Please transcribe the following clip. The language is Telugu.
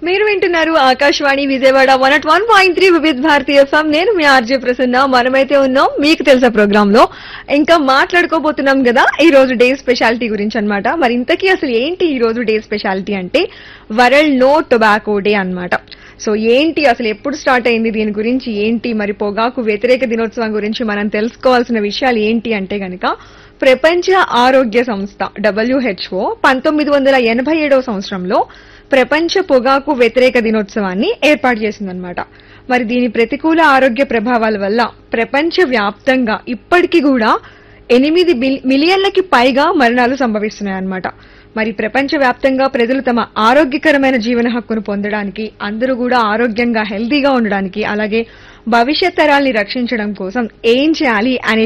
మీరు వింటున్నారు Akashvani Vijayawada one at one point three Vividh Bharati FM నేను మీ ఆర్జే ప్రసన్న మనమైతే ఉన్నాం మీకు తెలుసా ప్రోగ్రామ్ లో ఇంకా మాట్లాడుకోబోతున్నాం కదా ఈ రోజు డే స్పెషాలిటీ గురించి అన్నమాట మరి ఇంతకీ అసలు ఏంటి ఈ రోజు డే స్పెషాలిటీ అంటే వరల్డ్ నో టొబాకో డే అన్నమాట సో ఏంటి అసలు ఎప్పుడు స్టార్ట్ అయింది దీని గురించి ఏంటి మరి పొగాకు వ్యతిరేక దినోత్సవం గురించి మనం తెలుసుకోవాల్సిన విషయాలు ఏంటి అంటే గనక ప్రపంచ ఆరోగ్య సంస్థ డబ్ల్యూహెచ్ఓ పంతొమ్మిది వందల ఎనభై ఏడవ సంవత్సరంలో ప్రపంచ పొగాకు వ్యతిరేక దినోత్సవాన్ని ఏర్పాటు చేసిందనమాట మరి దీని ప్రతికూల ఆరోగ్య ప్రభావాల వల్ల ప్రపంచ వ్యాప్తంగా ఇప్పటికీ కూడా ఎనిమిది బిల్- మిలియన్లకి పైగా మరణాలు సంభవిస్తున్నాయన్నమాట మరి ప్రపంచ వ్యాప్తంగా ప్రజలు తమ ఆరోగ్యకరమైన జీవన హక్కును పొందడానికి అందరూ కూడా ఆరోగ్యంగా హెల్తీగా ఉండడానికి అలాగే భవిష్యత్ తరాల్ని రక్షించడం కోసం ఏం చేయాలి అనే